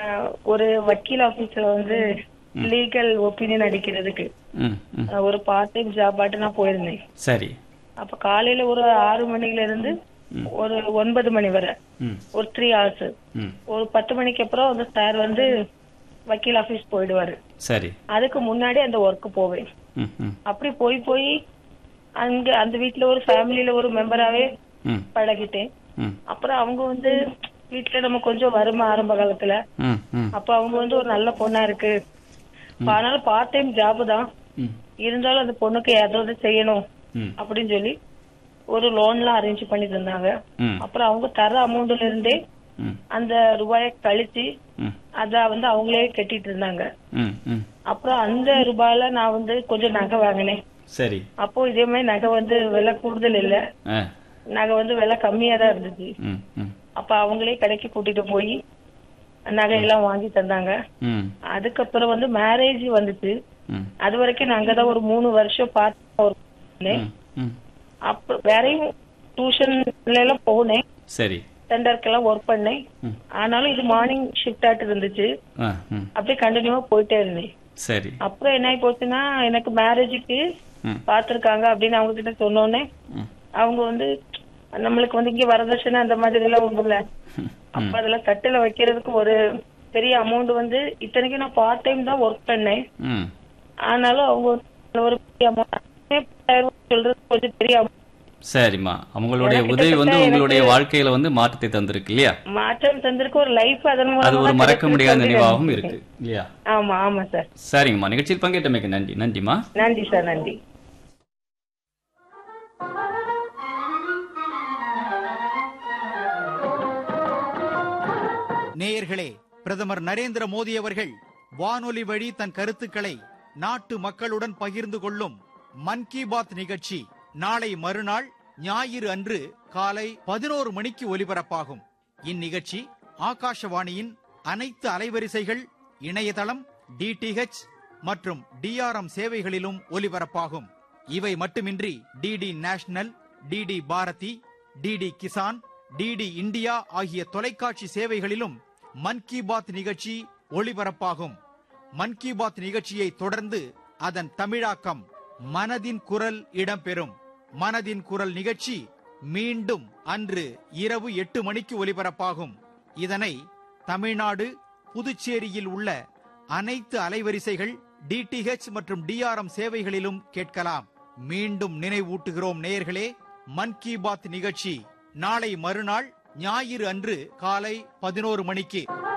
ஆஹ், ஒரு வக்கீல் ஆபீஸ்ல வந்து லீகல் ஒப்பீனியன் அடிக்கிறதுக்கு ம் ம் ஆஹ், ஒரு பார்ட் டைம் ஜாப் ஆட்டு நான் போயிருந்தேன் சரி அப்ப காலையில ஒரு ஆறு மணில இருந்து ஒரு ஒன்பது மணி வரை ம் ஒரு த்ரீ ஹவர்ஸ் ம் ஒரு பத்து மணிக்கு அப்புறம் அந்த சார் வந்து வக்கீல் ஆபீஸ் போயிடுவாரு சரி அதுக்கு முன்னாடி அந்த ஒர்க் போவேன் ம் ம் அப்படி போய் போய் அங்க அந்த வீட்ல ஒரு ஃபேமிலில ஒரு மெம்பராவே ம் பழகிட்டேன் ம் அப்புறம் அவங்க வந்து வீட்ல நம்ம கொஞ்சம் வருமா ஆரம்ப காலத்துல ம் ம் அப்ப அவங்க வந்து ஒரு நல்ல பொண்ணா இருக்கு அதனால பார்ட் டைம் ஜாப் தான் ம் இருந்தாலும் அந்த பொண்ணுக்கு ஏதாவது செய்யணும் ம் அப்படின்னு சொல்லி ஒரு லோன்லாம் அரேஞ்ச் பண்ணி தந்தாங்க ம் அப்புறம் அவங்க தர அமௌண்ட்ல இருந்தே ம் அந்த ரூபாயை கழிச்சு ம் அத வந்து அவங்களே கட்டிட்டு இருந்தாங்க ம் ம் அப்புறம் அந்த ரூபாயில நான் வந்து கொஞ்சம் நகை வாங்கினேன் சரி அப்போ இதே மாதிரி நகை வந்து விலை கூடுதல் இல்ல ஆ நகை வந்து விலை கம்மியா தான் இருந்துச்சு ம் ம் அப்ப அவங்களே கடைக்கு கூட்டிட்டு போய் நகையெல்லாம் வாங்கி தந்தாங்க ம் அதுக்கப்புறம் வந்து மேரேஜ் வந்துச்சு ம் அது வரைக்கும் நான் அங்கதான் ஒரு மூணு வருஷம் பார்த்து ஒரு ம் ம் அப்ப வேறையும் டியூஷன்ல எல்லாம் போனேன் சரி சென்டருக்கெல்லாம் ஒர்க் பண்ணேன் ம். ஆனாலும் இது மார்னிங் ஷிஃப்ட் ஆட்டு இருந்துச்சு ஆ ம் அப்படியே கண்டினியூவா போயிட்டே இருந்தேன் சரி அப்புறம் என்ன ஆகி போச்சுன்னா எனக்கு மேரேஜுக்கு ம் பாத்திருக்காங்க அப்படின்னு அவங்க கிட்ட சொன்னோன்னே ம் அவங்க வந்து நம்மளுக்கு வந்து இங்க வரதட்சணை அந்த மாதிரி எல்லாம் ஒண்ணுல அப்ப அதெல்லாம் தட்டுல வைக்கிறதுக்கு ஒரு பெரிய அமௌண்ட் வந்து இத்தனைக்கும் நான் பார்ட் டைம் தான் ஒர்க் பண்ணேன் ம் ஆனாலும் அவங்க வந்து ஒரு பெரிய அமௌண்ட் சொல்றது கொஞ்சம் பெரிய amount. சரிம்மா அவங்களுடைய எனக்கு உதவி வந்து கிட்டத்தட்ட உங்களுடைய எனக்கு- வாழ்க்கையில வந்து மாற்றத்தை தந்திருக்கு இல்லையா மாற்றம் தந்திருக்கு ஒரு லைஃப் அதன் அது மூலமா ஒரு மறக்க கிடைச்சிருக்கு முடியாத அப்படின்னு நினைவாகவும் நினைக்கிறேன். இருக்கு இல்லையா ஆமா ஆமா சார் சரிங்கம்மா நிகழ்ச்சியில் பங்கேற்றமைக்கு நன்றி நன்றிம்மா நன்றி சார் நன்றி நேயர்களே பிரதமர் நரேந்திர மோடி அவர்கள் வானொலி வழி தன் கருத்துக்களை நாட்டு மக்களுடன் பகிர்ந்து கொள்ளும் மன் கி பாத் நிகழ்ச்சி நாளை மறுநாள் ஞாயிறு அன்று காலை பதினோரு மணிக்கு ஒலிபரப்பாகும் இந்நிகழ்ச்சி ஆகாஷவாணியின் அனைத்து அலைவரிசைகள் இணையதளம் டிடிஹெச் மற்றும் டிஆர்எம் சேவைகளிலும் ஒலிபரப்பாகும் இவை மட்டுமின்றி DD National DD Bharati DD Kisan DD India ஆகிய தொலைக்காட்சி சேவைகளிலும் மன் கி பாத் நிகழ்ச்சி ஒளிபரப்பாகும் மன் கி பாத் நிகழ்ச்சியை தொடர்ந்து அதன் தமிழாக்கம் மனதின் குரல் இடம்பெறும் மனதின் குரல் நிகழ்ச்சி மீண்டும் அன்று இரவு எட்டு மணிக்கு ஒலிபரப்பாகும் இதனை தமிழ்நாடு புதுச்சேரியில் உள்ள அனைத்து அலைவரிசைகள் டிடிஹெச் மற்றும் டிஆர்எம் சேவைகளிலும் கேட்கலாம் மீண்டும் நினைவூட்டுகிறோம் நேயர்களே மன் கி பாத் நிகழ்ச்சி நாளை மறுநாள் ஞாயிறு அன்று காலை பதினோரு மணிக்கு